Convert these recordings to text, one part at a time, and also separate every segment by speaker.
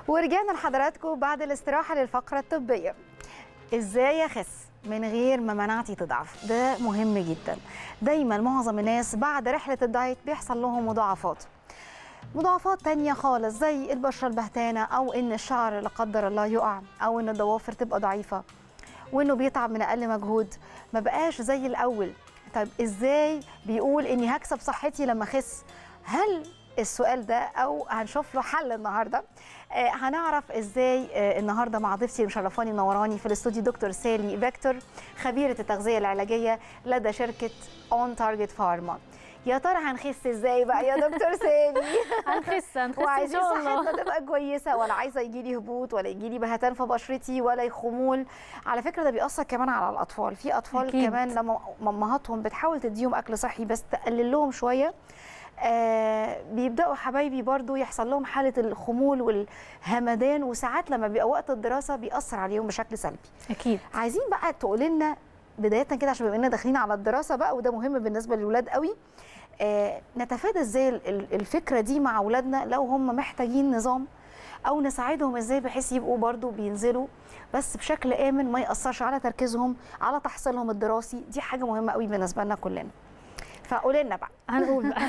Speaker 1: ورجعنا لحضراتكم بعد الاستراحة للفقرة الطبية ازاي اخس من غير ما مناعتي تضعف ده مهم جدا دايما معظم الناس بعد رحلة الدايت بيحصل لهم مضاعفات مضاعفات تانية خالص زي البشرة البهتانة أو إن الشعر لا قدر الله يقع أو إن الضوافر تبقى ضعيفة وإنه بيتعب من أقل مجهود ما بقاش زي الأول طيب إزاي بيقول إني هكسب صحتي لما أخس هل السؤال ده او هنشوف له حل النهارده آه هنعرف ازاي آه النهارده مع ضيفتي مشرفاني منوراني في الاستوديو دكتور سالي فيكتور خبيره التغذيه العلاجيه لدى شركه اون تارجت فارما يا ترى هنخس ازاي بقى يا دكتور سالي
Speaker 2: هنخس هنخس ان
Speaker 1: وعايزين
Speaker 2: شاء الله
Speaker 1: صحتنا تبقى كويسه ولا عايزه يجي لي هبوط ولا يجي لي بهتان في بشرتي ولا خمول على فكره ده بيأثر كمان على الاطفال في اطفال
Speaker 2: أكيد.
Speaker 1: كمان لما امهاتهم بتحاول تديهم اكل صحي بس تقلل لهم شويه آه بيبداوا حبايبي برضو يحصل لهم حاله الخمول والهمدان وساعات لما بيبقى وقت الدراسه بيأثر عليهم بشكل سلبي
Speaker 2: اكيد
Speaker 1: عايزين بقى تقولي لنا بدايه كده عشان بما اننا داخلين على الدراسه بقى وده مهم بالنسبه للولاد قوي آه نتفادى ازاي ال- ال- الفكره دي مع اولادنا لو هم محتاجين نظام او نساعدهم ازاي بحيث يبقوا برضو بينزلوا بس بشكل امن ما ياثرش على تركيزهم على تحصيلهم الدراسي دي حاجه مهمه قوي بالنسبه لنا كلنا فقولي لنا بقى
Speaker 2: هنقول بقى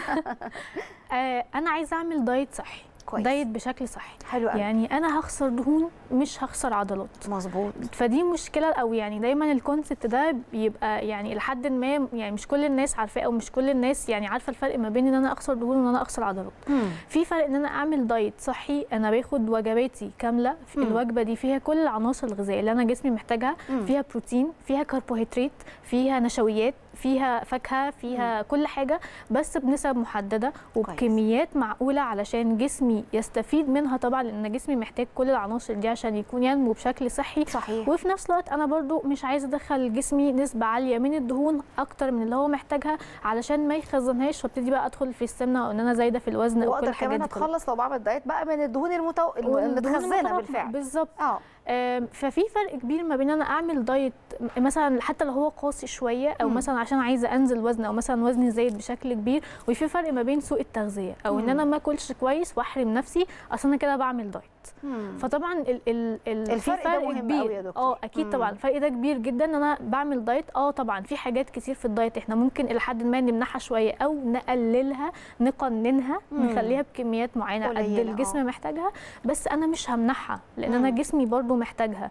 Speaker 2: آه انا عايزه اعمل دايت صحي
Speaker 1: كويس.
Speaker 2: دايت بشكل صحي
Speaker 1: حلو قوي
Speaker 2: يعني انا هخسر دهون مش هخسر عضلات
Speaker 1: مظبوط
Speaker 2: فدي مشكله او يعني دايما الكونسبت ده بيبقى يعني لحد ما يعني مش كل الناس عارفاه او مش كل الناس يعني عارفه الفرق ما بين ان انا اخسر دهون وان انا اخسر عضلات في فرق ان انا اعمل دايت صحي انا باخد وجباتي كامله في
Speaker 1: مم.
Speaker 2: الوجبه دي فيها كل العناصر الغذائيه اللي انا جسمي محتاجها
Speaker 1: مم.
Speaker 2: فيها بروتين فيها كربوهيدرات فيها نشويات فيها فاكهه فيها كل حاجه بس بنسب محدده وبكميات معقوله علشان جسمي يستفيد منها طبعا لان جسمي محتاج كل العناصر دي عشان يكون ينمو بشكل صحي
Speaker 1: صحيح
Speaker 2: وفي نفس الوقت انا برضو مش عايزه ادخل جسمي نسبه عاليه من الدهون اكتر من اللي هو محتاجها علشان ما يخزنهاش وابتدي بقى ادخل في السمنه او ان انا زايده في الوزن او كل
Speaker 1: واقدر
Speaker 2: الحاجات
Speaker 1: كمان
Speaker 2: دي كلها.
Speaker 1: اتخلص لو بعمل دايت بقى من الدهون المتو...
Speaker 2: والدهون
Speaker 1: المتخزنه
Speaker 2: المتراكمة.
Speaker 1: بالفعل
Speaker 2: بالظبط
Speaker 1: اه
Speaker 2: آم، ففي فرق كبير ما بين انا اعمل دايت م- مثلا حتى لو هو قاسي شويه او
Speaker 1: مم.
Speaker 2: مثلا عشان عايزه انزل وزن او مثلا وزني زايد بشكل كبير وفي فرق ما بين سوء التغذيه او ان
Speaker 1: مم.
Speaker 2: انا ما اكلش كويس واحرم نفسي اصل انا كده بعمل دايت
Speaker 1: مم.
Speaker 2: فطبعا ال ال ال في
Speaker 1: الفرق ده مهم
Speaker 2: كبير
Speaker 1: قوي يا دكتور.
Speaker 2: اه اكيد
Speaker 1: مم.
Speaker 2: طبعا الفرق ده كبير جدا ان انا بعمل دايت اه طبعا في حاجات كتير في الدايت احنا ممكن الى حد ما نمنعها شويه او نقللها نقننها
Speaker 1: مم.
Speaker 2: نخليها بكميات معينه قد
Speaker 1: قليلة،
Speaker 2: الجسم
Speaker 1: آه.
Speaker 2: محتاجها بس انا مش همنعها لان انا
Speaker 1: مم.
Speaker 2: جسمي برضو محتاجها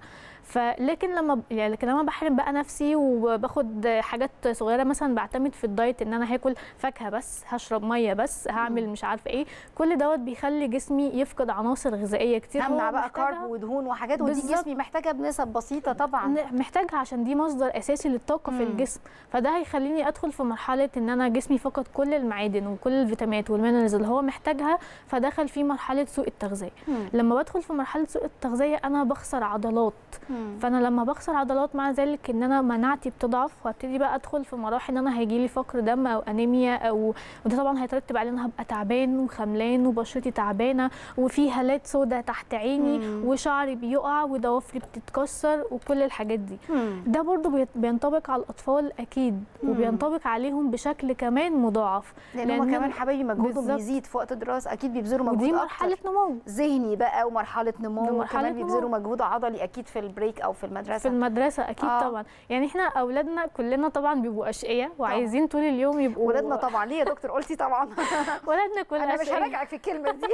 Speaker 2: فلكن لما يعني لكن لما بحرم بقى نفسي وباخد حاجات صغيره مثلا بعتمد في الدايت ان انا هاكل فاكهه بس هشرب ميه بس هعمل مش عارفه ايه كل دوت بيخلي جسمي يفقد عناصر غذائيه كتير هو
Speaker 1: همنع بقى
Speaker 2: محتاجها.
Speaker 1: كارب ودهون وحاجات ودي
Speaker 2: بالظبط.
Speaker 1: جسمي محتاجه بنسب بسيطه طبعا
Speaker 2: ن- محتاجها عشان دي مصدر اساسي للطاقه في
Speaker 1: مم.
Speaker 2: الجسم فده هيخليني ادخل في مرحله ان انا جسمي فقد كل المعادن وكل الفيتامينات والمينرالز اللي هو محتاجها فدخل في مرحله سوء التغذيه
Speaker 1: مم.
Speaker 2: لما بدخل في مرحله سوء التغذيه انا بخسر عضلات
Speaker 1: مم.
Speaker 2: فانا لما بخسر عضلات مع ذلك ان انا مناعتي بتضعف وابتدي بقى ادخل في مراحل ان انا هيجي لي فقر دم او انيميا او وده طبعا هيترتب عليه ان انا هبقى تعبان وخملان وبشرتي تعبانه وفي هالات سوداء تحت عيني
Speaker 1: مم.
Speaker 2: وشعري بيقع وضوافري بتتكسر وكل الحاجات دي
Speaker 1: مم.
Speaker 2: ده برضو بيت- بينطبق على الاطفال اكيد
Speaker 1: مم.
Speaker 2: وبينطبق عليهم بشكل كمان مضاعف
Speaker 1: لان هم
Speaker 2: لأن-
Speaker 1: كمان حبايبي مجهودهم
Speaker 2: بالظبط.
Speaker 1: بيزيد في وقت الدراسه اكيد بيبذلوا مجهود
Speaker 2: ودي
Speaker 1: أكتر.
Speaker 2: مرحله نمو
Speaker 1: ذهني بقى ومرحله نمو
Speaker 2: ده مرحلة
Speaker 1: وكمان
Speaker 2: نمو.
Speaker 1: بيبذلوا مجهود عضلي اكيد في البريك او في
Speaker 2: في
Speaker 1: المدرسه
Speaker 2: المدرسه اكيد
Speaker 1: آه.
Speaker 2: آه. طبعا يعني احنا اولادنا كلنا طبعا بيبقوا اشقياء وعايزين طول اليوم يبقوا
Speaker 1: ولادنا طبعا ليه يا دكتور قلتي طبعا
Speaker 2: ولادنا كلنا
Speaker 1: انا مش
Speaker 2: أشقياء.
Speaker 1: هراجعك في الكلمه دي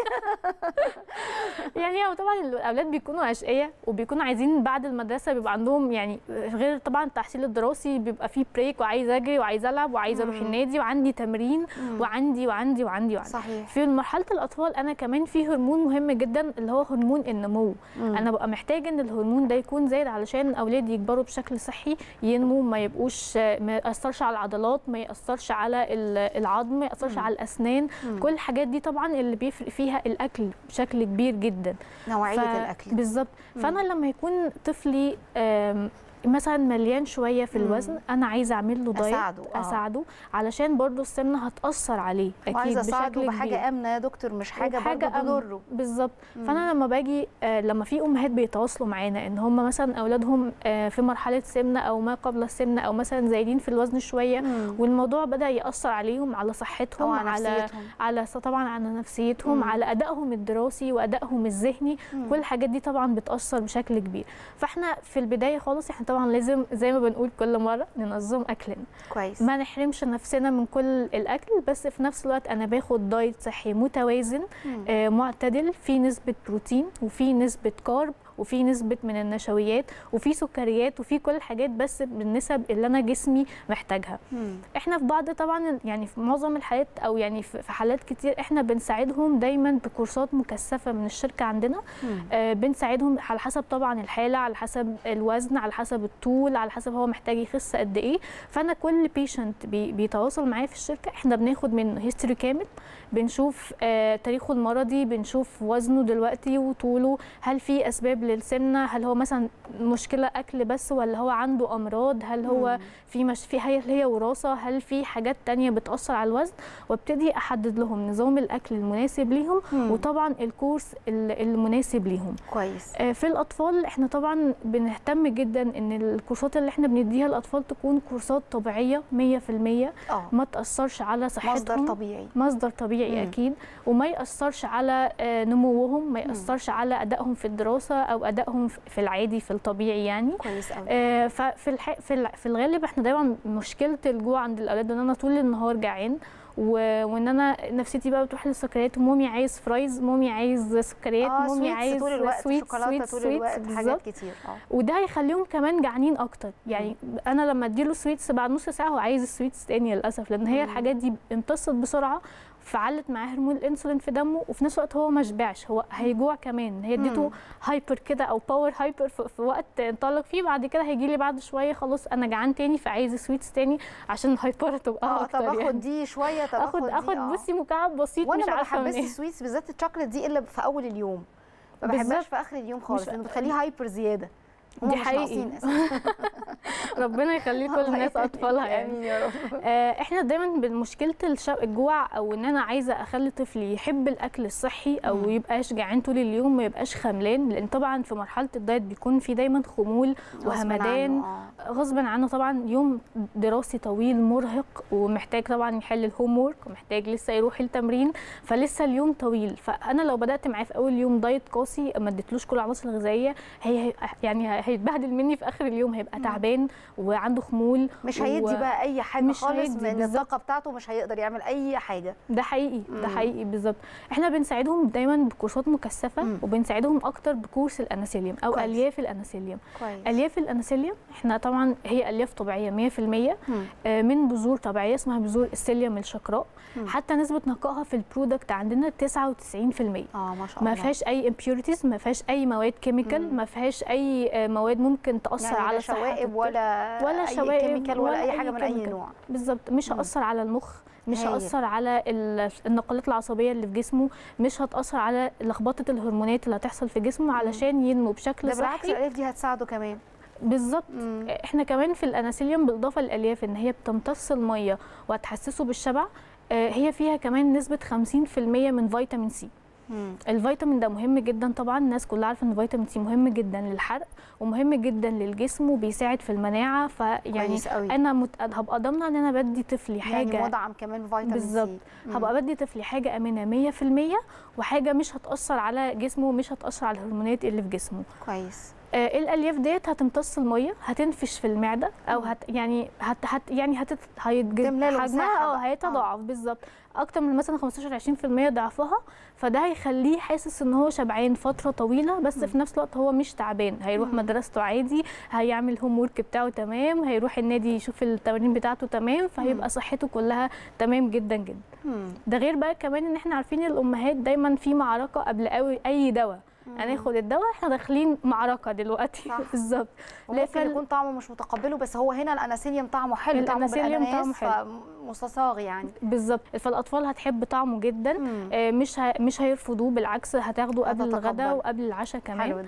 Speaker 2: يعني هو طبعا الاولاد بيكونوا اشقياء وبيكونوا عايزين بعد المدرسه بيبقى عندهم يعني غير طبعا التحصيل الدراسي بيبقى فيه بريك وعايز اجري وعايز العب وعايز اروح
Speaker 1: مم.
Speaker 2: النادي وعندي تمرين
Speaker 1: مم.
Speaker 2: وعندي وعندي وعندي وعندي
Speaker 1: صحيح
Speaker 2: في مرحله الاطفال انا كمان في هرمون مهم جدا اللي هو هرمون النمو
Speaker 1: مم.
Speaker 2: انا ببقى محتاج ان الهرمون ده يكون زايد علشان اولادي يكبروا بشكل صحي ينمو ما يبقوش ما ياثرش على العضلات ما ياثرش على ال- العظم ما ياثرش
Speaker 1: مم.
Speaker 2: على الاسنان
Speaker 1: مم.
Speaker 2: كل الحاجات دي طبعا اللي بيفرق فيها الاكل بشكل كبير جدا
Speaker 1: نوعيه
Speaker 2: ف-
Speaker 1: الاكل
Speaker 2: بالظبط
Speaker 1: مم.
Speaker 2: فانا لما يكون طفلي آم، مثلا مليان شويه في
Speaker 1: مم.
Speaker 2: الوزن انا عايزه اعمل له دايت
Speaker 1: أساعده، آه.
Speaker 2: اساعده علشان برضو السمنه هتاثر عليه اكيد
Speaker 1: وعايزه اساعده
Speaker 2: بشكل
Speaker 1: بحاجه
Speaker 2: كبير.
Speaker 1: امنه يا دكتور مش حاجه
Speaker 2: وحاجة
Speaker 1: برضه
Speaker 2: أمن.
Speaker 1: تضره
Speaker 2: بالظبط
Speaker 1: مم.
Speaker 2: فانا لما باجي آه، لما في امهات بيتواصلوا معانا ان هم مثلا اولادهم آه، في مرحله سمنه او ما قبل السمنه او مثلا زايدين في الوزن شويه
Speaker 1: مم.
Speaker 2: والموضوع بدا ياثر عليهم على
Speaker 1: او
Speaker 2: صحتهم
Speaker 1: على
Speaker 2: على
Speaker 1: نفسيتهم
Speaker 2: على س- طبعا على نفسيتهم
Speaker 1: مم.
Speaker 2: على ادائهم الدراسي وادائهم الذهني
Speaker 1: مم.
Speaker 2: كل الحاجات دي طبعا بتاثر بشكل كبير فاحنا في البدايه خالص احنا طبعا لازم زي ما بنقول كل مره ننظم اكلنا
Speaker 1: كويس
Speaker 2: ما نحرمش نفسنا من كل الاكل بس في نفس الوقت انا باخد دايت صحي متوازن
Speaker 1: مم.
Speaker 2: آه، معتدل في نسبه بروتين وفي نسبه كارب وفي نسبه من النشويات وفي سكريات وفي كل الحاجات بس بالنسب اللي انا جسمي محتاجها
Speaker 1: مم.
Speaker 2: احنا في بعض طبعا يعني في معظم الحالات او يعني في في حالات كتير احنا بنساعدهم دايما بكورسات مكثفه من الشركه عندنا
Speaker 1: مم.
Speaker 2: آه، بنساعدهم على حسب طبعا الحاله على حسب الوزن على حسب الطول على حسب هو محتاج يخس قد ايه فانا كل بيشنت بي بيتواصل معايا في الشركه احنا بناخد منه هيستوري كامل بنشوف آه، تاريخه المرضي بنشوف وزنه دلوقتي وطوله هل في اسباب للسمنه هل هو مثلا مشكله اكل بس ولا هو عنده امراض هل هو
Speaker 1: مم.
Speaker 2: في مش في هي هي وراثه هل في حاجات تانية بتاثر على الوزن وابتدي احدد لهم نظام الاكل المناسب ليهم
Speaker 1: مم.
Speaker 2: وطبعا الكورس ال- المناسب ليهم
Speaker 1: كويس
Speaker 2: آه، في الاطفال احنا طبعا بنهتم جدا ان الكورسات اللي احنا بنديها للاطفال تكون كورسات طبيعيه 100%
Speaker 1: اه
Speaker 2: ما تاثرش على صحتهم
Speaker 1: مصدر طبيعي
Speaker 2: مصدر طبيعي
Speaker 1: مم.
Speaker 2: اكيد وما ياثرش على آه، نموهم ما ياثرش على ادائهم في الدراسه او ادائهم في العادي في الطبيعي يعني
Speaker 1: كويس قوي
Speaker 2: آه، ففي الح... في الع- في الغالب احنا دايما مشكله الجوع عند الاولاد ان انا طول النهار جعان و... وان انا نفسيتي بقى بتروح للسكريات ومامي عايز فرايز مامي عايز سكريات
Speaker 1: اه
Speaker 2: مامي
Speaker 1: سويتس
Speaker 2: عايز
Speaker 1: طول الوقت
Speaker 2: سويت
Speaker 1: شوكولاته
Speaker 2: سويت
Speaker 1: طول
Speaker 2: سويت
Speaker 1: الوقت
Speaker 2: بالظبط
Speaker 1: حاجات كتير اه
Speaker 2: وده هيخليهم كمان جعانين اكتر يعني انا لما اديله سويتس بعد نص ساعه هو عايز السويتس تاني للاسف لان هي
Speaker 1: مم.
Speaker 2: الحاجات دي امتصت بسرعه فعلت معاه هرمون الانسولين في دمه وفي نفس الوقت هو ما شبعش هو هيجوع كمان هي اديته
Speaker 1: مم.
Speaker 2: هايبر كده او باور هايبر في في وقت انطلق فيه بعد كده هيجي لي بعد شويه خلاص انا جعان تاني فعايز سويتس تاني عشان الهايبر تبقى
Speaker 1: اه
Speaker 2: اكتر
Speaker 1: طب اخد
Speaker 2: يعني.
Speaker 1: دي شويه طب
Speaker 2: اخد
Speaker 1: دي،
Speaker 2: اخد
Speaker 1: آه.
Speaker 2: بصي مكعب بسيط
Speaker 1: وانا
Speaker 2: مش
Speaker 1: ما
Speaker 2: عارفه
Speaker 1: بحبش
Speaker 2: منين
Speaker 1: السويتس بالذات الشوكليت دي الا في اول اليوم ما بحبهاش
Speaker 2: بالظبط.
Speaker 1: في اخر اليوم خالص
Speaker 2: مش-
Speaker 1: لانه بتخليه هايبر زياده هما
Speaker 2: دي
Speaker 1: مش
Speaker 2: حقيقي.
Speaker 1: ناقصين أساساً.
Speaker 2: ربنا يخلي كل
Speaker 1: الله
Speaker 2: الناس
Speaker 1: يخليك.
Speaker 2: اطفالها يعني
Speaker 1: امين يا رب
Speaker 2: آه، احنا دايما بمشكله الش- الجوع او ان انا عايزه اخلي طفلي يحب الاكل الصحي او
Speaker 1: مم.
Speaker 2: يبقاش جعان طول اليوم ما يبقاش خملان لان طبعا في مرحله الدايت بيكون في دايما خمول
Speaker 1: غصباً
Speaker 2: وهمدان
Speaker 1: عنه، آه.
Speaker 2: غصبا عنه طبعا يوم دراسي طويل مرهق ومحتاج طبعا يحل الهوم وورك ومحتاج لسه يروح التمرين فلسه اليوم طويل فانا لو بدات معاه في اول يوم دايت قاسي ما اديتلوش كل العناصر الغذائيه هي هي- يعني هيتبهدل مني في اخر اليوم هيبقى تعبان وعنده خمول
Speaker 1: مش هيدي
Speaker 2: و-
Speaker 1: بقى اي حاجه
Speaker 2: مش
Speaker 1: خالص
Speaker 2: هيدي
Speaker 1: من
Speaker 2: بالظبط.
Speaker 1: الطاقه بتاعته مش هيقدر يعمل اي حاجه
Speaker 2: ده حقيقي ده
Speaker 1: مم.
Speaker 2: حقيقي بالظبط احنا بنساعدهم دايما بكورسات مكثفه
Speaker 1: مم.
Speaker 2: وبنساعدهم اكتر بكورس الاناسيليوم او
Speaker 1: كويس.
Speaker 2: الياف الاناسيليوم
Speaker 1: كويس
Speaker 2: الياف الاناسيليوم احنا طبعا هي الياف طبيعيه 100%
Speaker 1: مم.
Speaker 2: آه، من بذور طبيعيه اسمها بذور السيليوم الشقراء
Speaker 1: مم.
Speaker 2: حتى نسبه نقائها في البرودكت عندنا 99%
Speaker 1: اه ما شاء
Speaker 2: ما
Speaker 1: الله
Speaker 2: فيهاش اي امبيورتيز ما فيهاش اي مواد كيميكال
Speaker 1: مم.
Speaker 2: ما فيهاش اي آه، مواد ممكن تاثر
Speaker 1: يعني
Speaker 2: على
Speaker 1: لا
Speaker 2: صحه
Speaker 1: شوائب
Speaker 2: الطفل.
Speaker 1: ولا
Speaker 2: ولا
Speaker 1: اي
Speaker 2: شوائب
Speaker 1: كيميكال ولا,
Speaker 2: ولا
Speaker 1: اي
Speaker 2: أي
Speaker 1: حاجه من اي
Speaker 2: كيميكال.
Speaker 1: نوع
Speaker 2: بالظبط مش
Speaker 1: مم.
Speaker 2: هأثر على المخ مش
Speaker 1: هايل.
Speaker 2: هأثر على ال- النقلات العصبية اللي في جسمه مش هتأثر على لخبطة الهرمونات اللي هتحصل في جسمه علشان ينمو بشكل
Speaker 1: ده بالعكس
Speaker 2: صحي
Speaker 1: الالياف دي هتساعده كمان
Speaker 2: بالظبط
Speaker 1: مم.
Speaker 2: احنا كمان في الاناسيليوم بالاضافه للالياف ان هي بتمتص الميه وهتحسسه بالشبع آه، هي فيها كمان نسبه 50% من فيتامين سي
Speaker 1: مم.
Speaker 2: الفيتامين ده مهم جدا طبعا الناس كلها عارفه ان فيتامين سي مهم جدا للحرق ومهم جدا للجسم وبيساعد في المناعه فيعني
Speaker 1: كويس قوي
Speaker 2: انا مت... هبقى ضامنه ان انا بدي طفلي حاجه
Speaker 1: يعني مدعم كمان بفيتامين
Speaker 2: بالظبط.
Speaker 1: سي مم.
Speaker 2: هبقى بدي طفلي حاجه امنه 100% وحاجه مش هتاثر على جسمه ومش هتاثر على الهرمونات اللي في جسمه
Speaker 1: كويس
Speaker 2: آه الالياف ديت هتمتص الميه هتنفش في المعده او هت يعني هت, هت يعني هت هيتج-
Speaker 1: تملى له مساحة
Speaker 2: حجمها اه
Speaker 1: بقى.
Speaker 2: هيتضاعف بالظبط اكتر من مثلا 15 20% ضعفها فده هيخليه حاسس ان هو شبعان فتره طويله بس في نفس الوقت هو مش تعبان هيروح
Speaker 1: مم.
Speaker 2: مدرسته عادي هيعمل هوم ورك بتاعه تمام هيروح النادي يشوف التمارين بتاعته تمام فهيبقى صحته كلها تمام جدا جدا
Speaker 1: مم.
Speaker 2: ده غير بقى كمان ان احنا عارفين الامهات دايما في معركه قبل قوي اي دواء هناخد الدواء احنا داخلين معركه دلوقتي
Speaker 1: صح.
Speaker 2: بالظبط
Speaker 1: وممكن
Speaker 2: فال-
Speaker 1: يكون طعمه مش متقبله بس هو هنا الاناسيليوم طعمه حلو طعمه
Speaker 2: الأناسيليوم
Speaker 1: بالاناناس
Speaker 2: طعمه حلو.
Speaker 1: فمستصاغ يعني
Speaker 2: بالظبط فالاطفال هتحب طعمه جدا
Speaker 1: مم.
Speaker 2: آه، مش ه... مش هيرفضوه بالعكس هتاخده قبل
Speaker 1: هتتقبل.
Speaker 2: الغداء وقبل العشاء كمان
Speaker 1: حلو ده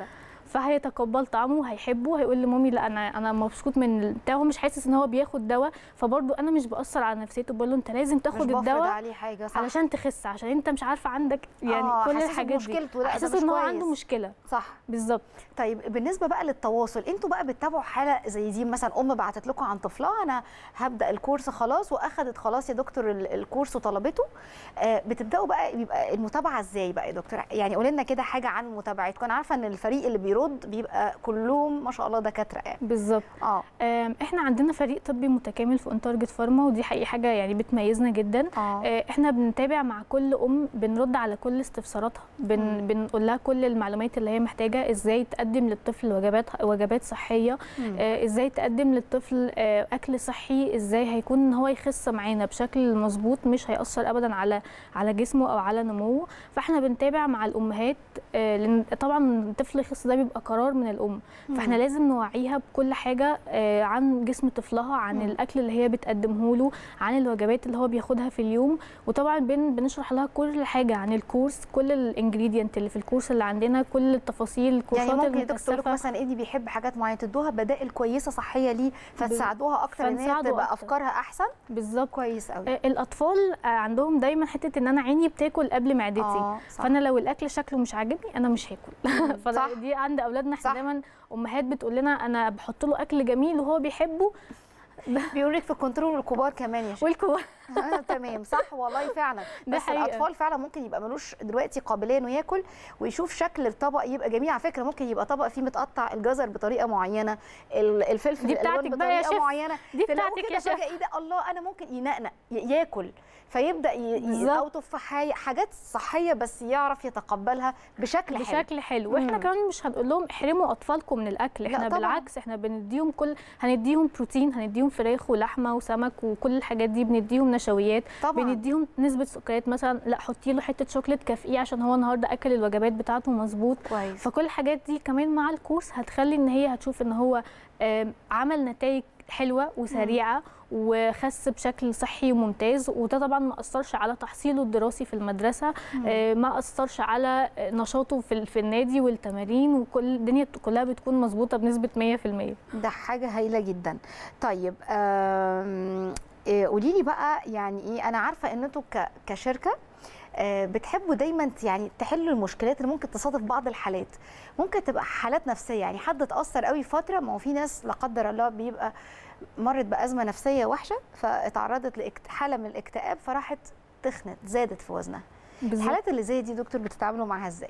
Speaker 2: فهيتقبل طعمه هيحبه هيقول لمامي لا انا انا مبسوط من البتاع هو مش حاسس ان هو بياخد دواء فبرضه انا مش باثر على نفسيته بقول له انت لازم
Speaker 1: مش
Speaker 2: تاخد
Speaker 1: بفرض
Speaker 2: الدواء
Speaker 1: عليه حاجه صح
Speaker 2: علشان تخس عشان انت مش عارفه عندك يعني
Speaker 1: آه،
Speaker 2: كل
Speaker 1: حاسسه
Speaker 2: الحاجات دي
Speaker 1: بمشكلته، لا، ده
Speaker 2: حاسس
Speaker 1: مش
Speaker 2: ان هو
Speaker 1: كويس.
Speaker 2: عنده مشكله
Speaker 1: صح
Speaker 2: بالظبط
Speaker 1: طيب بالنسبه بقى للتواصل انتوا بقى بتتابعوا حاله زي دي مثلا ام بعتت لكم عن طفلها انا هبدا الكورس خلاص واخدت خلاص يا دكتور ال- الكورس وطلبته آه بتبداوا بقى بيبقى المتابعه ازاي بقى يا دكتور يعني قولي لنا كده حاجه عن متابعتكم انا عارفه ان الفريق اللي بيرد بيبقى كلهم ما شاء الله دكاتره يعني
Speaker 2: بالظبط
Speaker 1: اه
Speaker 2: آم، احنا عندنا فريق طبي متكامل في اون تارجت فارما ودي حقيقه حاجه يعني بتميزنا جدا
Speaker 1: اه
Speaker 2: آه، احنا بنتابع مع كل ام بنرد على كل استفساراتها بن
Speaker 1: مم.
Speaker 2: بنقول لها كل المعلومات اللي هي محتاجه ازاي تقدم للطفل وجبات وجبات صحيه
Speaker 1: مم.
Speaker 2: آه، ازاي تقدم للطفل آه، اكل صحي ازاي هيكون ان هو يخس معانا بشكل مظبوط مش هيأثر ابدا على على جسمه او على نموه فاحنا بنتابع مع الامهات آه، لان طبعا الطفل يخس ده بيبقى قرار من الام فاحنا
Speaker 1: مم.
Speaker 2: لازم نوعيها بكل حاجه آه، عن جسم طفلها عن
Speaker 1: مم.
Speaker 2: الاكل اللي هي بتقدمه له عن الوجبات اللي هو بياخدها في اليوم وطبعا بن بنشرح لها كل حاجه عن الكورس كل الانجريدينت اللي في الكورس اللي عندنا كل التفاصيل الكورسات
Speaker 1: يعني ممكن يا دكتور لكم
Speaker 2: المكثفه
Speaker 1: مثلا ابني بيحب حاجات معينه تدوها بدائل كويسه صحيه ليه فتساعدوها اكتر ان هي
Speaker 2: فنساعده
Speaker 1: تبقى
Speaker 2: أكتر.
Speaker 1: افكارها احسن
Speaker 2: بالظبط
Speaker 1: كويس قوي
Speaker 2: آه، الاطفال آه، عندهم دايما حته ان انا عيني بتاكل قبل معدتي
Speaker 1: اه صح
Speaker 2: فانا لو الاكل شكله مش عاجبني انا مش هاكل
Speaker 1: صح.
Speaker 2: فدي عند اولادنا
Speaker 1: صح.
Speaker 2: احنا دايما امهات بتقول لنا انا بحط له اكل جميل وهو بيحبه
Speaker 1: بيقول لك في الكنترول الكبار كمان يا شيخ
Speaker 2: والكبار
Speaker 1: آه، تمام صح والله فعلا
Speaker 2: ده
Speaker 1: بس
Speaker 2: حقيقة.
Speaker 1: الاطفال فعلا ممكن يبقى ملوش دلوقتي قابليه انه ياكل ويشوف شكل الطبق يبقى جميل على فكره ممكن يبقى طبق فيه متقطع الجزر بطريقه معينه ال- الفلفل
Speaker 2: دي
Speaker 1: الالوان
Speaker 2: بتاعتك بقى يا
Speaker 1: بطريقه
Speaker 2: شيف.
Speaker 1: معينه
Speaker 2: دي
Speaker 1: تلاقوه
Speaker 2: بتاعتك
Speaker 1: كده
Speaker 2: يا شيف
Speaker 1: فجاه ايه ده الله انا ممكن ينقنق ي- ياكل فيبدا ي- ي-
Speaker 2: بالظبط.
Speaker 1: او تفاحيه حاجات صحيه بس يعرف يتقبلها بشكل حلو
Speaker 2: بشكل حلو واحنا
Speaker 1: مم.
Speaker 2: كمان مش هنقول لهم احرموا اطفالكم من الاكل
Speaker 1: لا
Speaker 2: احنا
Speaker 1: طبعاً.
Speaker 2: بالعكس احنا بنديهم كل هنديهم بروتين هنديهم فراخ ولحمه وسمك وكل الحاجات دي بنديهم نشويات
Speaker 1: طبعا
Speaker 2: بنديهم نسبه سكريات مثلا لا حطي له حته شوكليت كافيه عشان هو النهارده اكل الوجبات بتاعته مظبوط
Speaker 1: كويس
Speaker 2: فكل الحاجات دي كمان مع الكورس هتخلي ان هي هتشوف ان هو آم، عمل نتائج حلوه وسريعه وخس بشكل صحي وممتاز وده طبعا ما اثرش على تحصيله الدراسي في المدرسه آه، ما اثرش على نشاطه في ال- في النادي والتمارين وكل الدنيا كلها بتكون مظبوطه بنسبه 100%
Speaker 1: ده حاجة هايلة جدا طيب آم، إيه، قولي لي بقى يعني ايه انا عارفة ان انتوا ك- كشركة آه، بتحبوا دايما ت- يعني تحلوا المشكلات اللي ممكن تصادف بعض الحالات ممكن تبقى حالات نفسيه يعني حد اتاثر قوي فتره ما هو في ناس لا قدر الله بيبقى مرت بازمه نفسيه وحشه فاتعرضت لحاله من الاكتئاب فراحت تخنت زادت في وزنها
Speaker 2: بالظبط
Speaker 1: الحالات اللي زي دي دكتور بتتعاملوا معاها ازاي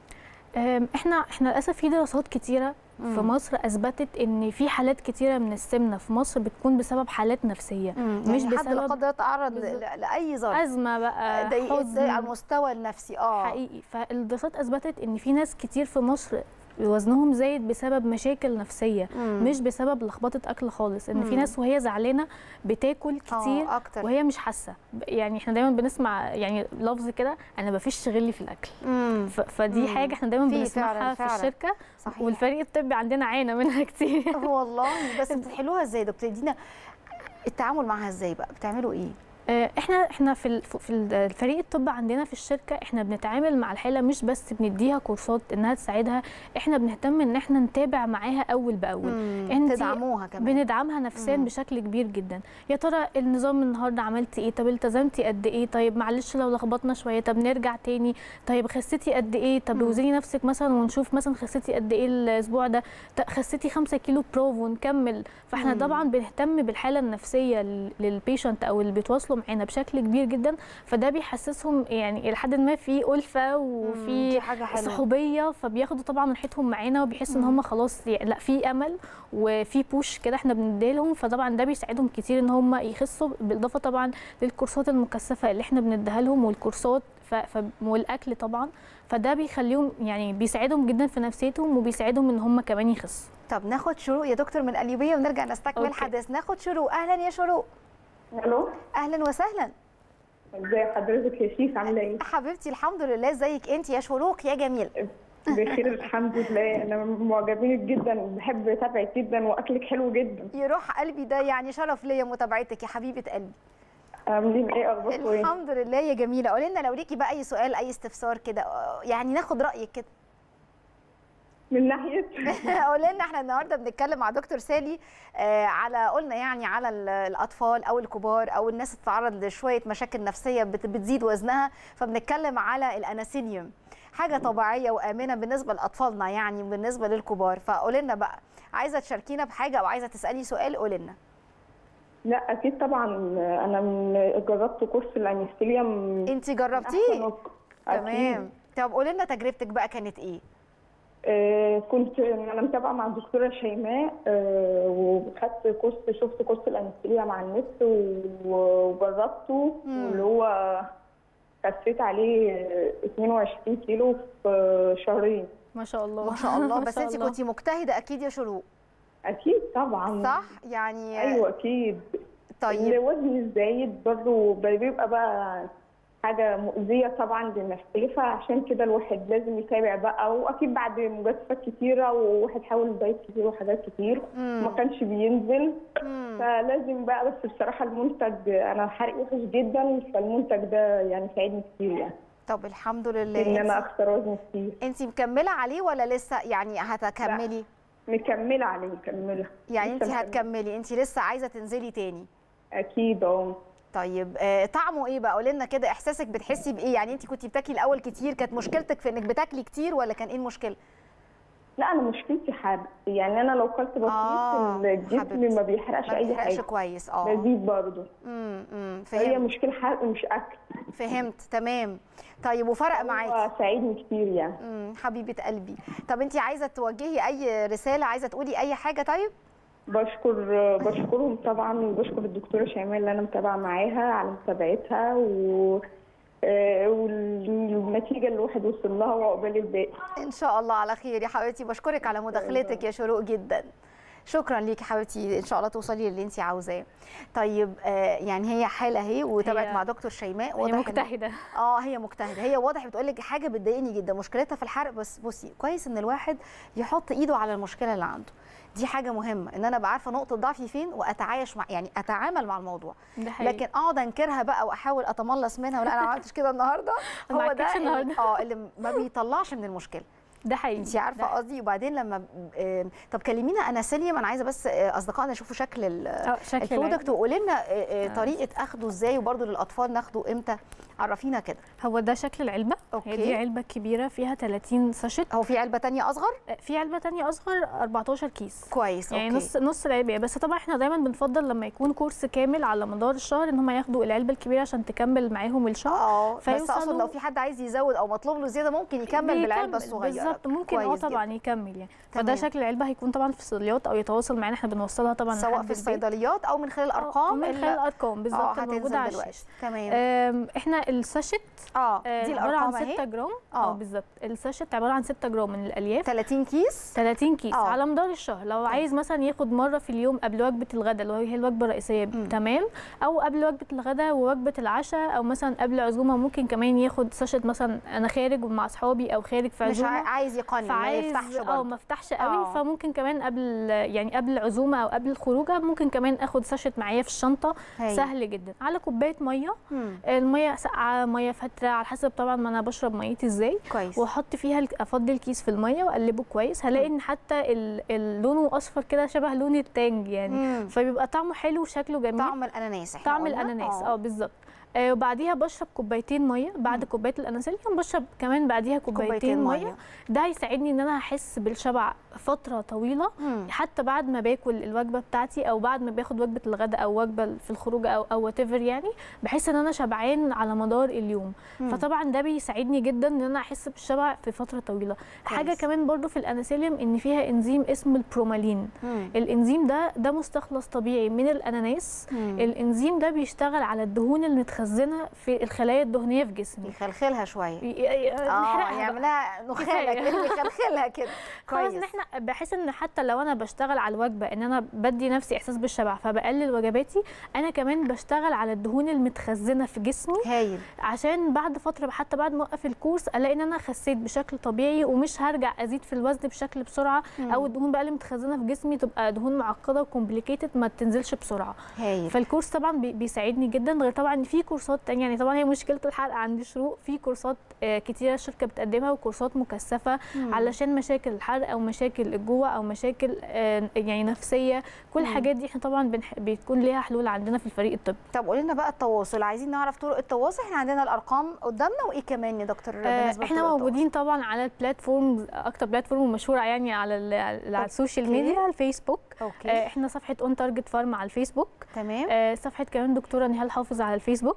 Speaker 2: آم، احنا احنا للاسف في دراسات كتيره في
Speaker 1: مم.
Speaker 2: مصر اثبتت ان في حالات كتيره من السمنه في مصر بتكون بسبب حالات نفسيه مش
Speaker 1: يعني حد لا
Speaker 2: بسبب
Speaker 1: قدر الله تعرض ل-
Speaker 2: بالظبط.
Speaker 1: ل- لاي ظرف
Speaker 2: ازمه بقى
Speaker 1: ضايق ازاي
Speaker 2: حزن
Speaker 1: على المستوى النفسي اه
Speaker 2: حقيقي فالدراسات اثبتت ان في ناس كتير في مصر وزنهم زايد بسبب مشاكل نفسيه
Speaker 1: مم.
Speaker 2: مش بسبب لخبطه اكل خالص ان في
Speaker 1: مم.
Speaker 2: ناس وهي زعلانه بتاكل
Speaker 1: آه،
Speaker 2: كتير
Speaker 1: اكتر
Speaker 2: وهي مش حاسه يعني احنا دايما بنسمع يعني لفظ كده انا مفيش غلي في الاكل
Speaker 1: مم.
Speaker 2: ف- فدي
Speaker 1: مم.
Speaker 2: حاجه احنا دايما
Speaker 1: في
Speaker 2: بنسمعها
Speaker 1: فعلاً-
Speaker 2: في
Speaker 1: فعلاً.
Speaker 2: الشركه
Speaker 1: صحيح
Speaker 2: والفريق الطبي عندنا عانى منها كتير
Speaker 1: والله بس بتحلوها ازاي يا دكتور ادينا التعامل معاها ازاي بقى بتعملوا ايه
Speaker 2: آه، احنا احنا في ال- في الفريق الطب عندنا في الشركه احنا بنتعامل مع الحاله مش بس بنديها كورسات انها تساعدها احنا بنهتم ان احنا نتابع معاها اول باول
Speaker 1: مم.
Speaker 2: انتي
Speaker 1: تدعموها كمان
Speaker 2: بندعمها نفسيا
Speaker 1: مم.
Speaker 2: بشكل كبير جدا يا ترى النظام النهارده عملتي ايه طب التزمتي قد ايه طيب معلش لو لخبطنا شويه طب نرجع تاني طيب خسيتي قد ايه طب
Speaker 1: مم.
Speaker 2: وزني نفسك مثلا ونشوف مثلا خسيتي قد ايه الاسبوع ده ط- خسيتي 5 كيلو بروف ونكمل فاحنا
Speaker 1: مم.
Speaker 2: طبعا بنهتم بالحاله النفسيه لل- للبيشنت او اللي بيتواصلوا معانا بشكل كبير جدا فده بيحسسهم يعني الى حد ما في الفه
Speaker 1: مم.
Speaker 2: وفي
Speaker 1: دي حاجه حلوه
Speaker 2: صحوبيه فبياخدوا طبعا راحتهم معانا وبيحسوا ان
Speaker 1: مم.
Speaker 2: هم خلاص ي- لا في امل وفي بوش كده احنا بنديلهم فطبعا ده بيساعدهم كتير ان هم يخسوا بالاضافه طبعا للكورسات المكثفه اللي احنا بنديها لهم والكورسات ف... ف... والاكل طبعا فده بيخليهم يعني بيساعدهم جدا في نفسيتهم وبيساعدهم ان هم كمان يخسوا
Speaker 1: طب ناخد شروق يا دكتور من القليوبيه ونرجع نستكمل
Speaker 2: أوكي.
Speaker 1: حديث ناخد شروق اهلا يا شروق
Speaker 3: الو
Speaker 1: اهلا وسهلا
Speaker 3: ازي حضرتك يا شيف عامله ايه؟
Speaker 1: حبيبتي الحمد لله ازيك انت يا شروق يا جميل
Speaker 3: بخير الحمد لله انا معجبينك جدا بحب اتابعك جدا واكلك حلو جدا
Speaker 1: يروح قلبي ده يعني شرف ليا متابعتك يا حبيبه قلبي
Speaker 3: عاملين ايه اخباركم ايه؟
Speaker 1: الحمد لله يا جميله قولي لنا لو ليكي بقى اي سؤال اي استفسار كده آه، يعني ناخد رايك كده
Speaker 3: من ناحيه
Speaker 1: قول لنا احنا النهارده بنتكلم مع دكتور سالي آه على قلنا يعني على ال- الاطفال او الكبار او الناس اللي بتتعرض لشويه مشاكل نفسيه بت- بتزيد وزنها فبنتكلم على الاناسيليوم حاجه طبيعيه وامنه بالنسبه لاطفالنا يعني وبالنسبه للكبار فقول لنا بقى عايزه تشاركينا بحاجه او عايزه تسالي سؤال قول لنا
Speaker 3: لا اكيد طبعا انا من- جربت كورس الانستيليا من
Speaker 1: انت
Speaker 3: أحسن
Speaker 1: جربتيه
Speaker 3: وك-
Speaker 1: تمام طب قولي لنا تجربتك بقى كانت ايه
Speaker 3: آه، كنت انا متابعه مع الدكتوره شيماء آه، وخدت كورس شفت كورس الانستيليا مع النت و- وجربته
Speaker 1: مم.
Speaker 3: واللي هو خسيت عليه آه، 22 كيلو في شهرين
Speaker 2: ما شاء الله
Speaker 1: ما شاء الله
Speaker 2: ما
Speaker 1: بس
Speaker 2: شاء
Speaker 1: انت
Speaker 2: الله.
Speaker 1: كنتي مجتهده اكيد يا شروق
Speaker 3: اكيد طبعا
Speaker 1: صح يعني
Speaker 3: ايوه اكيد
Speaker 1: طيب
Speaker 3: الوزن الزايد برضه بيبقى بقى حاجة مؤذية طبعا للنفسية فعشان كده الواحد لازم يتابع بقى وأكيد بعد مجازفات كتيرة وواحد حاول دايت كتير وحاجات كتير
Speaker 1: مم.
Speaker 3: ما كانش بينزل
Speaker 1: مم.
Speaker 3: فلازم بقى بس بصراحة المنتج أنا حرق وحش جدا فالمنتج ده يعني ساعدني كتير يعني
Speaker 1: طب الحمد
Speaker 3: إن
Speaker 1: لله
Speaker 3: أنا
Speaker 1: انت,
Speaker 3: أخسر وزن كتير
Speaker 1: انت مكمله عليه ولا لسه يعني هتكملي
Speaker 3: مكملة عليه مكملة
Speaker 1: يعني
Speaker 3: لسه
Speaker 1: انت
Speaker 3: مكملة.
Speaker 1: هتكملي انت لسه عايزه تنزلي تاني
Speaker 3: أكيد أه
Speaker 1: طيب آه طعمه ايه بقى قولي لنا كده احساسك بتحسي بايه يعني انت كنتي بتاكلي الاول كتير كانت مشكلتك في انك بتاكلي كتير ولا كان ايه المشكله
Speaker 3: لا أنا مشكلتي حرق يعني أنا لو كلت بسيط
Speaker 1: آه،
Speaker 3: الجسم
Speaker 1: حبيبتي.
Speaker 3: ما بيحرقش
Speaker 1: ما
Speaker 3: أي
Speaker 1: بيحرقش
Speaker 3: حاجة
Speaker 1: كويس اه
Speaker 3: بزيد برضه
Speaker 1: امم امم
Speaker 3: هي
Speaker 1: فهمت
Speaker 3: مشكلة حرق مش أكل
Speaker 1: فهمت تمام طيب وفرق معاكي
Speaker 3: هو ساعدني كتير يعني
Speaker 1: امم حبيبه قلبي طب انت عايزه توجهي اي رساله عايزه تقولي اي حاجه طيب
Speaker 3: بشكر بشكرهم طبعا وبشكر الدكتورة شيماء اللي أنا متابعة معاها على متابعتها و آه، والنتيجة اللي الواحد وصل لها وعقبال الباقي
Speaker 1: ان شاء الله على خير يا حبيبتي بشكرك على مداخلتك يا شروق جدا شكرا ليكي حبيبتي ان شاء الله توصلي للي انت عاوزاه طيب آه يعني هي حاله اهي وتابعت
Speaker 2: هي-
Speaker 1: مع دكتور شيماء
Speaker 2: هي
Speaker 1: واضح إن-
Speaker 2: مجتهده
Speaker 1: اه هي مجتهده هي واضح بتقول لك حاجه بتضايقني جدا مشكلتها في الحرق بس بصي كويس ان الواحد يحط ايده على المشكله اللي عنده دي حاجه مهمه ان انا ابقى عارفه نقطه ضعفي فين واتعايش مع يعني اتعامل مع الموضوع
Speaker 2: ده حقيقي.
Speaker 1: لكن اقعد انكرها بقى واحاول اتملص منها ولا انا ما عملتش كده النهارده
Speaker 2: ما
Speaker 1: هو ده
Speaker 2: عملتش
Speaker 1: اللي-
Speaker 2: النهاردة.
Speaker 1: اه اللي ما بيطلعش من المشكله
Speaker 2: ده حقيقي
Speaker 1: انت عارفه قصدي وبعدين لما ب- آه، طب كلمينا انا سيليوم انا عايزه بس آه، اصدقائنا يشوفوا شكل ال-
Speaker 2: اه شكل
Speaker 1: البرودكت وقولي لنا آه، آه،
Speaker 2: آه.
Speaker 1: طريقه اخده ازاي وبرده للاطفال ناخده امتى عرفينا كده
Speaker 2: هو ده شكل العلبه
Speaker 1: أوكي.
Speaker 2: هي دي علبه كبيره فيها 30 ساشيت
Speaker 1: هو في علبه تانية اصغر
Speaker 2: في علبه تانية اصغر 14 كيس
Speaker 1: كويس
Speaker 2: يعني
Speaker 1: اوكي
Speaker 2: نص نص العلبه بس طبعا احنا دايما بنفضل لما يكون كورس كامل على مدار الشهر ان هم ياخدوا العلبه الكبيره عشان تكمل معاهم الشهر
Speaker 1: اه بس
Speaker 2: فيوصلوا-
Speaker 1: اقصد لو في حد عايز يزود او مطلوب له زياده ممكن يكمل بالعلبه الصغيره
Speaker 2: بالظبط ممكن اه
Speaker 1: كويس
Speaker 2: طبعا
Speaker 1: جداً.
Speaker 2: يكمل يعني
Speaker 1: تمام.
Speaker 2: فده شكل العلبه هيكون طبعا في الصيدليات او يتواصل معانا احنا بنوصلها طبعا
Speaker 1: سواء
Speaker 2: لحد
Speaker 1: في
Speaker 2: البيت.
Speaker 1: الصيدليات او من خلال
Speaker 2: آه،
Speaker 1: الارقام
Speaker 2: من
Speaker 1: اللي-
Speaker 2: خلال الارقام
Speaker 1: اه
Speaker 2: بالظبط الموجوده
Speaker 1: هتنزل
Speaker 2: على
Speaker 1: دلوقتي
Speaker 2: الشاشه
Speaker 1: تمام
Speaker 2: آم، احنا الساشيت
Speaker 1: اه
Speaker 2: آه،
Speaker 1: دي
Speaker 2: عباره عن
Speaker 1: الارقام
Speaker 2: 6
Speaker 1: اهي
Speaker 2: جرام
Speaker 1: آه.
Speaker 2: اه بالظبط الساشيت عباره عن 6 جرام من الالياف
Speaker 1: 30 كيس
Speaker 2: 30 كيس
Speaker 1: آه.
Speaker 2: على مدار الشهر لو عايز مثلا ياخد مره في اليوم قبل وجبه الغداء اللي هي الوجبه الرئيسيه
Speaker 1: مم.
Speaker 2: تمام او قبل وجبه الغداء ووجبه العشاء او مثلا قبل عزومه ممكن كمان ياخد ساشيت مثلا انا خارج مع اصحابي او خارج في
Speaker 1: مش
Speaker 2: عزومه
Speaker 1: عاي- عايز يقنن ما
Speaker 2: فعايز
Speaker 1: يفتحش
Speaker 2: اه
Speaker 1: برضه
Speaker 2: ما افتحش قوي
Speaker 1: آه.
Speaker 2: فممكن كمان قبل يعني قبل العزومه او قبل الخروجه ممكن كمان اخد ساشيت معايا في الشنطه
Speaker 1: هايل.
Speaker 2: سهل جدا على كوبايه ميه
Speaker 1: مم.
Speaker 2: الميه ساقعه ميه فتره على حسب طبعا ما انا بشرب ميتي ازاي
Speaker 1: كويس
Speaker 2: واحط فيها الك- افضي الكيس في الميه واقلبه كويس هلاقي ان حتى ال- ال- لونه اصفر كده شبه لون التانج يعني
Speaker 1: مم.
Speaker 2: فبيبقى طعمه حلو وشكله جميل
Speaker 1: طعم الاناناس احنا
Speaker 2: طعم
Speaker 1: قلنا؟
Speaker 2: الاناناس اه بالظبط آه وبعديها بشرب كوبايتين ميه بعد كوبايه الاناناسيليوم بشرب كمان بعديها كوبايتين,
Speaker 1: كوبايتين
Speaker 2: ميه
Speaker 1: ميه
Speaker 2: ده هيساعدني ان انا احس بالشبع فتره طويله
Speaker 1: مم.
Speaker 2: حتى بعد ما باكل الوجبه بتاعتي او بعد ما باخد وجبه الغداء او وجبه في الخروج او او وات يعني بحس ان انا شبعان على مدار اليوم
Speaker 1: مم.
Speaker 2: فطبعا ده بيساعدني جدا ان انا احس بالشبع في فتره طويله حاجه
Speaker 1: كويس.
Speaker 2: كمان برضو في الاناسيليوم ان فيها انزيم اسمه البرومالين
Speaker 1: مم.
Speaker 2: الانزيم ده ده مستخلص طبيعي من الاناناس
Speaker 1: مم.
Speaker 2: الانزيم ده بيشتغل على الدهون المتخزنه في الخلايا الدهنيه في جسمي
Speaker 1: يخلخلها شويه
Speaker 2: ي- ي-
Speaker 1: اه
Speaker 2: نحرقها بقى.
Speaker 1: يعملها نخاله
Speaker 2: كفاية.
Speaker 1: كده يخلخلها كده
Speaker 2: خلاص
Speaker 1: كويس
Speaker 2: ان احنا بحس ان حتى لو انا بشتغل على الوجبه ان انا بدي نفسي احساس بالشبع فبقلل وجباتي انا كمان بشتغل على الدهون المتخزنه في جسمي
Speaker 1: هايل
Speaker 2: عشان بعد فتره حتى بعد ما اوقف الكورس الاقي ان انا خسيت بشكل طبيعي ومش هرجع ازيد في الوزن بشكل بسرعه او الدهون بقى اللي متخزنه في جسمي تبقى دهون معقده وكومبليكيتد ما تنزلش بسرعه
Speaker 1: هايل
Speaker 2: فالكورس طبعا بي- بيساعدني جدا غير طبعا ان في كورس كورسات تانية يعني طبعا هي مشكله الحلقه عند شروق في كورسات آه، كتيره الشركه بتقدمها وكورسات مكثفه
Speaker 1: مم.
Speaker 2: علشان مشاكل الحرق او مشاكل الجوع او مشاكل آه، يعني نفسيه كل
Speaker 1: مم.
Speaker 2: الحاجات دي احنا طبعا بنح... بتكون ليها حلول عندنا في الفريق الطبي
Speaker 1: طب قولي لنا بقى التواصل عايزين نعرف طرق التواصل احنا عندنا الارقام قدامنا وايه كمان يا دكتور
Speaker 2: آه،
Speaker 1: بالنسبه
Speaker 2: احنا
Speaker 1: لطرق التواصل؟
Speaker 2: موجودين طبعا على البلاتفورم اكتر بلاتفورم مشهوره يعني على ال- على
Speaker 1: أوكي.
Speaker 2: السوشيال ميديا الفيسبوك
Speaker 1: اوكي
Speaker 2: آه، احنا صفحه اون تارجت فارم على الفيسبوك
Speaker 1: تمام
Speaker 2: آه، صفحه كمان دكتوره نهال حافظ على الفيسبوك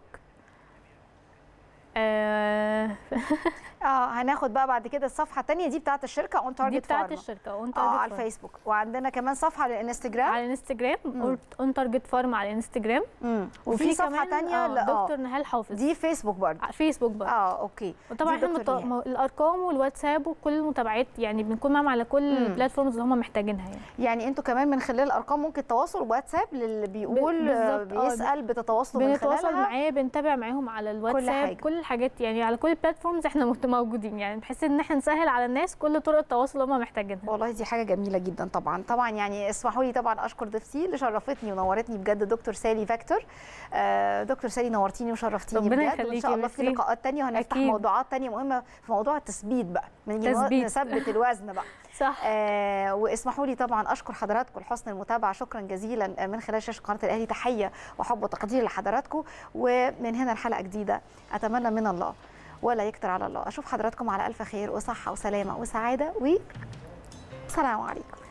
Speaker 2: آه،
Speaker 1: اه هناخد بقى بعد كده الصفحه الثانيه دي بتاعه الشركه اون
Speaker 2: دي
Speaker 1: تارجت
Speaker 2: بتاعت الشركه اون تارجت
Speaker 1: اه على الفيسبوك وعندنا كمان صفحه على الانستجرام
Speaker 2: على الانستجرام
Speaker 1: مم.
Speaker 2: اون تارجت فارم على الانستجرام
Speaker 1: مم. وفي صفحه
Speaker 2: كمان،
Speaker 1: ثانيه
Speaker 2: آه،
Speaker 1: لا اه
Speaker 2: دكتور نهال حافظ
Speaker 1: دي فيسبوك برضه
Speaker 2: على فيسبوك بقى
Speaker 1: اه اوكي
Speaker 2: وطبعا
Speaker 1: دي
Speaker 2: احنا
Speaker 1: دكتور
Speaker 2: مت...
Speaker 1: نهال.
Speaker 2: م- الارقام والواتساب وكل المتابعات يعني بنكون معاهم على كل
Speaker 1: مم.
Speaker 2: البلاتفورمز اللي هم محتاجينها يعني
Speaker 1: يعني انتوا كمان من خلال الارقام ممكن تواصل واتساب للي بيقول آه،
Speaker 2: بالظبط، آه،
Speaker 1: بيسال بتتواصلوا من
Speaker 2: بنتواصل
Speaker 1: خلالها
Speaker 2: معاه بنتابع معاهم على الواتساب
Speaker 1: حاجة.
Speaker 2: كل الحاجات يعني على كل البلاتفورمز احنا مت- موجودين يعني بحيث ان احنا نسهل على الناس كل طرق التواصل اللي هم محتاجينها
Speaker 1: والله دي حاجه جميله جدا طبعا طبعا يعني اسمحوا لي طبعا اشكر ضيفتي اللي شرفتني ونورتني بجد دكتور سالي فاكتور آه، دكتور سالي نورتيني وشرفتيني
Speaker 2: ربنا
Speaker 1: بجد وان
Speaker 2: يخليكي،
Speaker 1: شاء الله في
Speaker 2: ميرسي.
Speaker 1: لقاءات تانية وهنفتح
Speaker 2: أكيد.
Speaker 1: موضوعات تانية مهمه في موضوع التثبيت بقى نيجي
Speaker 2: تثبيت.
Speaker 1: نثبت الوزن بقى
Speaker 2: صح
Speaker 1: آه واسمحوا لي طبعا اشكر حضراتكم لحسن المتابعه شكرا جزيلا من خلال شاشه قناه الاهلي تحيه وحب وتقدير لحضراتكم ومن هنا الحلقه جديده اتمنى من الله ولا يكتر على الله اشوف حضراتكم على الف خير وصحه وسلامه وسعاده و سلام عليكم